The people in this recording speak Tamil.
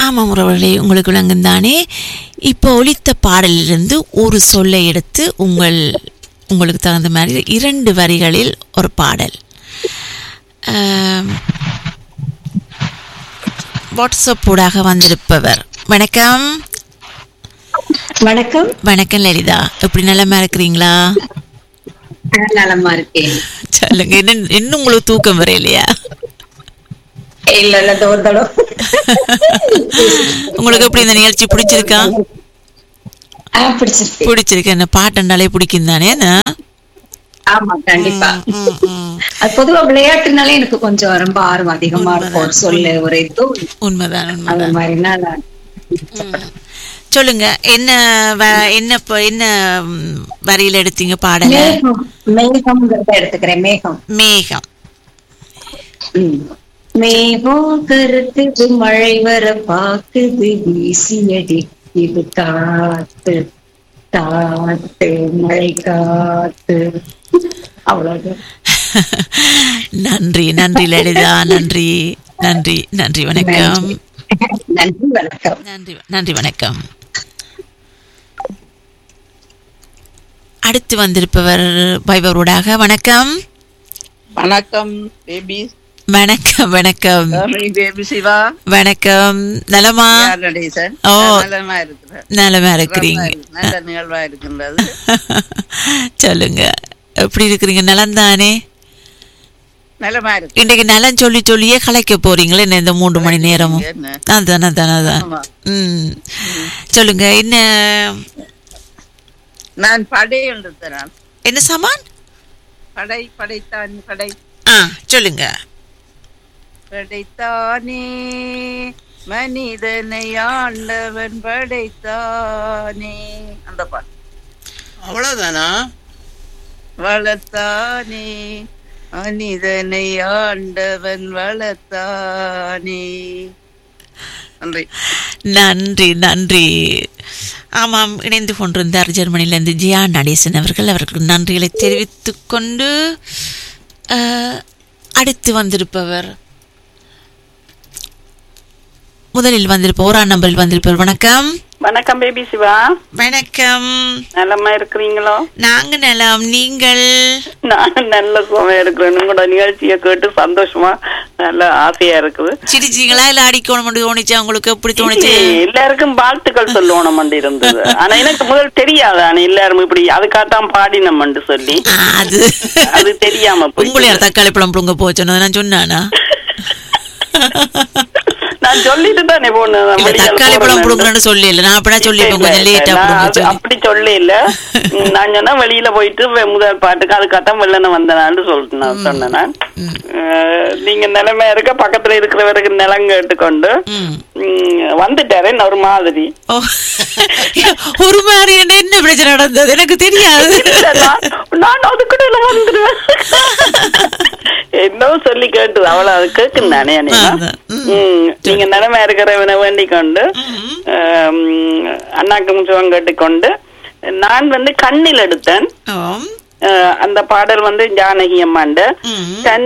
ஆமாம் உறவுகளே உங்களுக்கு விளங்கும் தானே இப்போ ஒலித்த பாடலிலிருந்து ஒரு சொல்லை எடுத்து உங்கள் உங்களுக்கு தகுந்த மாதிரி இரண்டு வரிகளில் ஒரு பாடல் ஆம், வாட்ஸ்அப் ஊடாக வந்திருப்பவர் வணக்கம் வணக்கம் வணக்கம் லலிதா எப்படி நலமா இருக்கிறீங்களா நான் நலமா இருக்கேன் சொல்லுங்க என்ன இன்னும் உங்களுக்கு தூக்கம் வரையிலையா இல்ல இல்ல ஒரு தடவை உங்களுக்கு எப்படி இந்த நிகழ்ச்சி பிடிச்சிருக்கா ஆ, பிடிச்சிருக்கு பிடிச்சிருக்கு என்ன பாட்டுண்டாலே பிடிக்கும் தானே என்ன? ஆமா கண்டிப்பா ம், ம். அது பொதுவா விளையாட்டுனாலே எனக்கு கொஞ்சம் ரொம்ப ஆர்வம் அதிகமா இருக்கும் சொல்ல ஒரு இது உண்மைதான் அந்த உண்மைதான் மாதிரினா நான் சொல்லுங்க என்ன வ- என்ன ப- என்ன ம், வரியில எடுத்தீங்க பாடல மேகம் மேகம்ங்கிறத எடுத்துக்கிறேன் மேகம் மேகம் ம். மேகம் கருத்துது மழை வர பாக்குது வீசியடி இது காத்து காத்து மழை காத்து அவ்வளவுதான் நன்றி நன்றி லலிதா நன்றி நன்றி நன்றி வணக்கம் நன்றி வணக்கம் நன்றி நன்றி வணக்கம் அடுத்து வந்திருப்பவர் வைபவரோடாக வணக்கம் வணக்கம் பேபி வணக்கம் வணக்கம் பேபி சிவா வணக்கம் நலமா யார் நடேசன் ஓ. நலமா இருக்கிறேன் நலமா இருக்கிறீங்க நல்ல நிகழ்வா இருக்கின்றது சொல்லுங்க எப்படி இருக்கிறீங்க நலம் தானே நலமா இருக்கு இன்றைக்கு நலம் சொல்லி சொல்லியே கலைக்க போறீங்களே என்ன இந்த மூன்று மணி நேரமும் என்ன அதான் அதான் அதான் ஆமா. ம் சொல்லுங்க என்ன நான் படை எழுதுறேன் என்ன சாமான் படை படைத்தான் படை ஆ சொல்லுங்க படைத்தானே மனிதனை ஆண்டவன் படைத்தானே அந்த பாட்டு அவ்வளவுதானா வளர்த்தானே மனிதனை ஆண்டவன் வளர்த்தானே நன்றி நன்றி நன்றி ஆமாம் இணைந்து கொண்டிருந்தார் ஜெர்மனியிலிருந்து ஜியா நடேசன் அவர்கள் அவர்களுக்கு நன்றிகளை தெரிவித்துக் கொண்டு அஹ், அடுத்து வந்திருப்பவர் முதலில் வந்திருப்பவர் ஓராம் நம்பரில் வந்திருப்பவர் வணக்கம் வணக்கம் பேபி சிவா வணக்கம் நலமா இருக்கிறீங்களோ நாங்க நலம் நீங்கள் நான் நல்ல சுகமா இருக்கிறேன் உங்களோட நிகழ்ச்சியை கேட்டு சந்தோஷமா நல்ல ஆசையா இருக்குது சிரிச்சிங்களா இல்ல அடிக்கணும் தோணுச்சா உங்களுக்கு எப்படி தோணுச்சு எல்லாருக்கும் வாழ்த்துக்கள் சொல்லணும் இருந்தது ஆனா எனக்கு முதல் தெரியாது ஆனா எல்லாரும் இப்படி அதுக்காகத்தான் பாடினோம்னு சொல்லி ஆ, அது அது தெரியாம போய் உங்களை யார் தக்காளி பழம் புழுங்க போச்சோன்னு நான் சொன்னானா நான் சொல்லிட்டு தானே போனேன் இல்ல வெளியால தக்காளி பழம் போறேன்னு. புழுங்கன்னு சொல்லி இல்ல நான் அப்படியே சொல்லிப்பேன் கொஞ்சம் லேட்டா நான் புழுங்க அது சொல்லி அப்படி சொல்ல இல்ல ம், நான் சொன்னா வெளியில போயிட்டு வெ- முதல் பாட்டுக்கு அதுக்காகத்தான் வெள்ளன வந்தனான்னு சொல்லிட்டு நான் சொன்னேன் நான். அஹ், நீங்க நிலைமை இருக்க பக்கத்துல இருக்கிறவருக்கு நிலம் கேட்டுக்கொண்டு ம். ம், வந்துட்டாரு இன்னும் ஒரு மாதிரி ஓ ஒரு மாதிரி என்ன என்ன பிரச்சனை நடந்தது எனக்கு தெரியாது இல்ல, நான் நான் அதுக்குள்ள வந்துடுவேன் என்னோ சொல்லி கேட்டது அவள அது கேக்குன்னு தானே அநேகமா. அதான். ம். ம், நீங்க நிலைமை இருக்கிறவனை வேண்டிக் கொண்டு ஆம், அண்ணாக்கு முச்சுவம் கேட்டுக்கொண்டு நான் வந்து கண்ணில் எடுத்தேன் ஆம். அஹ், அந்த பாடல் வந்து ஜானகி அம்மாண்ட ம். கண்